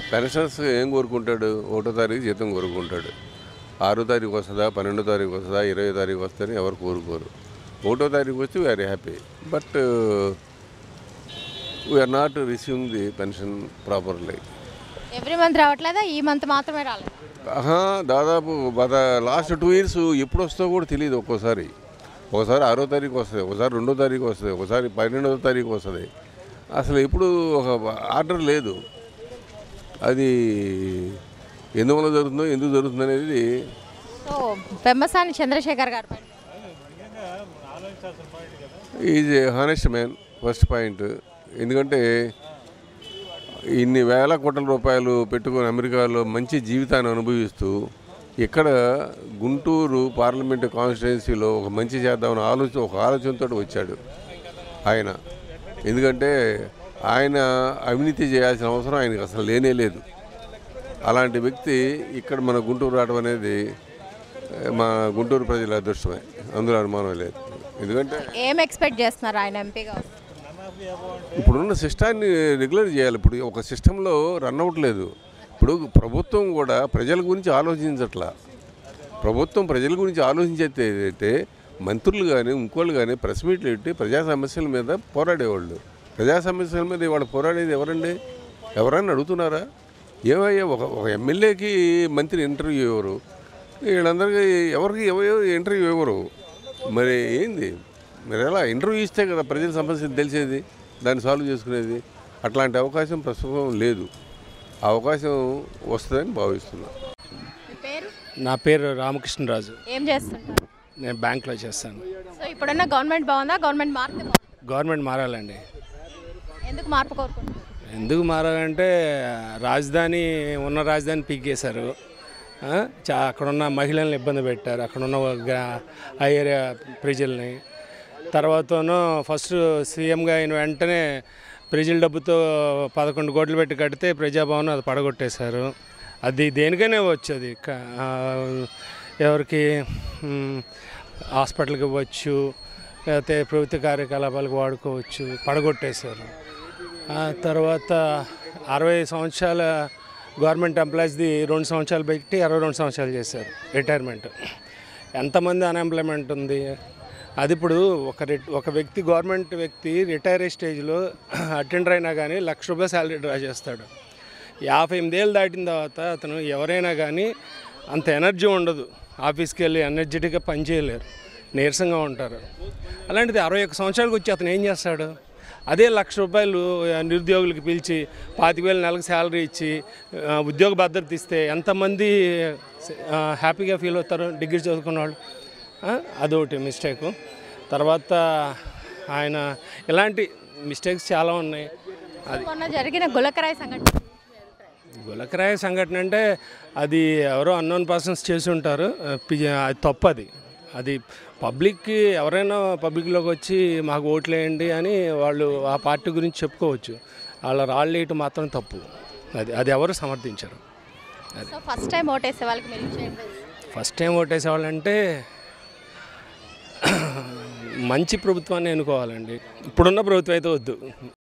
Pensions ఏం కోరుకుంటాడు ఒకటో తారీఖు జీతం కోరుకుంటాడు ఆరో తారీఖు వస్తుందా పన్నెండో తారీఖు వస్తుందా ఇరవై తారీఖు వస్తుందని ఎవరు కోరుకోరు ఒకటో తారీఖు వచ్చి we are happy but we are not receiving the pension properly every month రావట్లేదా ఈ మంత్ మాత్రమే రాలేదు ఆహా దాదాపు గత లాస్ట్ టూ ఇయర్స్ ఎప్పుడు వస్తుందో కూడా తెలియదు ఒక్కోసారి ఒకసారి ఆరో తారీఖు వస్తుంది ఒకసారి రెండో తారీఖు వస్తుంది ఒకసారి పన్నెండవ తారీఖు వస్తుంది అసలు ఎప్పుడు ఒక ఆర్డర్ లేదు అది ఎందువల్ల జరుగుతుందో ఎందుకు జరుగుతుందో అనేది సో పెమ్మసాని చంద్రశేఖర్ గారు పైన is a honest man first point ఎందుకంటే ఇన్ని వేల కోట్ల రూపాయలు పెట్టుకొని అమెరికాలో మంచి జీవితాన్ని అనుభవిస్తూ ఇక్కడ గుంటూరు పార్లమెంటు కాన్స్టిట్యున్సీలో ఒక మంచి చేద్దామని ఆలోచన ఒక ఆలోచనతో వచ్చాడు ఆయన ఎందుకంటే ఆయన అవినీతి చేయాల్సిన అవసరం ఆయనకు అసలు లేనే లేదు అలాంటి వ్యక్తి ఇక్కడ మన గుంటూరు రావడం అనేది ఏ, మా గుంటూరు ప్రజల అదృష్టమే అందులో అనుమానం లేదు ఎందుకంటే ఏం ఎక్స్పెక్ట్ చేస్తున్నారు ఆయన ఎంపీగా వస్తే? ఇప్పుడున్న సిస్టాన్ని రెగ్యులర్ చేయాలి ఇప్పుడు ఒక సిస్టంలో రన్ అవ్వట్లేదు ఇప్పుడు ప్రభుత్వం కూడా ప్రజల గురించి ఆలోచించట్లా ప్రభుత్వం ప్రజల గురించి ఆలోచించేది మంత్రులు కానీ ఇంకోళ్ళు కానీ ప్రెస్ మీట్లు పెట్టి ప్రజా సమస్యల మీద పోరాడేవాళ్ళు ప్రజా సమస్యల మీద ఇవాళ పోరాడేది ఎవరండి ఎవరన్నా అడుగుతున్నారా ఏమయ్యా ఒక ఒక ఎమ్మెల్యేకి మంత్రి ఇంటర్వ్యూ ఇవ్వరు వీళ్ళందరికీ ఎవరికి ఎవరు ఇంటర్వ్యూ ఇవ్వరు మరి ఏంది మరి ఎలా ఇంటర్వ్యూ ఇస్తే కదా ప్రజల సమస్యలు తెలిసేది దాన్ని సాల్వ్ చేసుకునేది అట్లాంటి అవకాశం ప్రస్తుతం లేదు ఆ అవకాశం వస్తుందని భావిస్తున్నాను మీ పేరు నా పేరు రామకృష్ణరాజు ఏం చేస్తుంటారు నేను బ్యాంక్లో చేస్తాను సో ఇప్పుడున్న గవర్నమెంట్ బాగుందా గవర్నమెంట్ మారితే బాగుందా గవర్నమెంట్ మారాలండి ఎందుకు మార్పు కోరుకుంటున్నారు ఎందుకు మారాలంటే రాజధాని ఉన్న రాజధాని పీకేశారు ఆ, చా అక్కడున్న మహిళల్ని ఇబ్బంది పెట్టారు అక్కడున్న గ్రా- ఆ ఏరియా ప్రజల్ని తర్వాతను ఫస్ట్ సీఎంగా అయిన వెంటనే ప్రజల డబ్బుతో పదకొండు కోట్లు పెట్టి కడితే ప్రజాభవన్ అది పడగొట్టేశారు అది దేనికైనా వచ్చేది క- ఆ, ఎవరికి మ్, హాస్పిటల్కి ఇవ్వచ్చు లేకపోతే ప్రభుత్వ కార్యకలాపాలకు వాడుకోవచ్చు పడగొట్టేశారు ఆ తర్వాత అరవై సంవత్సరాల గవర్నమెంట్ ఎంప్లాయీస్ది రెండు సంవత్సరాలు పెట్టి అరవై రెండు సంవత్సరాలు చేశారు రిటైర్మెంట్ ఎంతమంది అన్ఎంప్లాయ్మెంట్ ఉంది అది ఇప్పుడు ఒక రి ఒక వ్యక్తి గవర్నమెంట్ వ్యక్తి రిటైర్ అయ్యే స్టేజ్లో అటెండర్ అయినా కానీ లక్ష రూపాయలు శాలరీ డ్రా చేస్తాడు యాభై ఎనిమిదేళ్ళు దాటిన తర్వాత అతను ఎవరైనా కానీ అంత ఎనర్జీ ఉండదు ఆఫీస్కి వెళ్ళి ఎనర్జెటిక్గా పనిచేయలేరు నీరసంగా ఉంటారు అలాంటిది అరవై ఒక్క సంవత్సరాలకు వచ్చి అతను ఏం చేస్తాడు అదే లక్ష రూపాయలు ఆ, నిరుద్యోగులకు పిలిచి పాతిక వేలు నెలకు శాలరీ ఇచ్చి ఆ, ఉద్యోగ భద్రత ఇస్తే ఎంతమంది ఆ, హ్యాపీగా ఫీల్ అవుతారు డిగ్రీ చదువుకున్న వాళ్ళు ఆ, అదొకటి మిస్టేక్ తర్వాత ఆయన ఇలాంటి మిస్టేక్స్ చాలా ఉన్నాయి అది మొన్న జరిగిన గులకరాయి సంఘటన గులకరాయ సంఘటన అంటే అది ఎవరో అన్నోన్ పర్సన్స్ చేసి ఉంటారు ఆ, పి- అది తప్పు అది అది పబ్లిక్కి ఎవరైనా పబ్లిక్లోకి వచ్చి మాకు ఓట్లు వేయండి అని వాళ్ళు ఆ పార్టీ గురించి చెప్పుకోవచ్చు వాళ్ళ రాళ్ళు వేయటం మాత్రం తప్పు అది అది ఎవరు సమర్థించరు సో ఫస్ట్ టైం ఓటేసే వాళ్ళకి మీరు ఇచ్చే advice? ఫస్ట్ టైం ఓటేసేవాళ్ళంటే మంచి ప్రభుత్వాన్ని ఎన్నుకోవాలండి ఇప్పుడున్న ప్రభుత్వం అయితే వద్దు